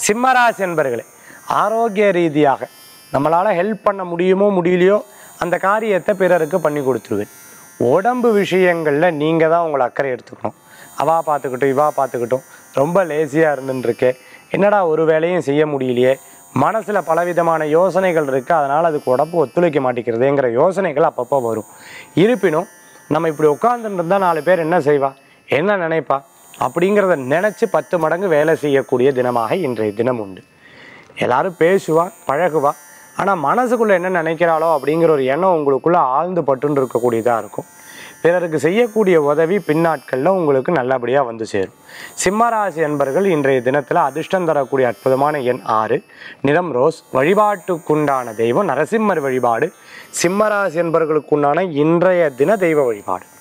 சிம்மராசி என்பர்களே ஆரோக்கிய ரீதியாக நம்மளால் ஹெல்ப் பண்ண முடியுமோ முடியலையோ அந்த காரியத்தை பிறருக்கு பண்ணி கொடுத்துருவேன் உடம்பு விஷயங்களில் நீங்கள் தான் உங்களை அக்கறை எடுத்துக்கணும் அவா பார்த்துக்கிட்டும் இவா பார்த்துக்கிட்டும் ரொம்ப லேசியாக இருந்துட்டுருக்கே என்னடா ஒரு வேலையும் செய்ய முடியலையே மனசில் பலவிதமான யோசனைகள் இருக்குது அதனால் அதுக்கு உடம்பு ஒத்துழைக்க மாட்டேங்கிறதுங்கிற யோசனைகள் அப்பப்போ வரும் இருப்பினும் நம்ம இப்படி உட்காந்துட்டு இருந்தால் நாலு பேர் என்ன செய்வா என்ன நினைப்பா அப்படிங்கிறத நினச்சி பத்து மடங்கு வேலை செய்யக்கூடிய தினமாக இன்றைய தினம் உண்டு எல்லாரும் பேசுவா பழகுவா ஆனால் மனசுக்குள்ளே என்ன நினைக்கிறாளோ அப்படிங்கிற ஒரு எண்ணம் உங்களுக்குள்ளே ஆழ்ந்து பட்டுன்னு இருக்கக்கூடியதாக இருக்கும் பிறருக்கு செய்யக்கூடிய உதவி பின்னாட்களில் உங்களுக்கு நல்லபடியாக வந்து சேரும் சிம்மராசி என்பர்கள் இன்றைய தினத்தில் அதிர்ஷ்டம் தரக்கூடிய அற்புதமான எண் ஆறு நிறம் ரோஸ் வழிபாட்டுக்குண்டான தெய்வம் நரசிம்மர் வழிபாடு சிம்மராசி என்பர்களுக்குண்டான இன்றைய தின தெய்வ வழிபாடு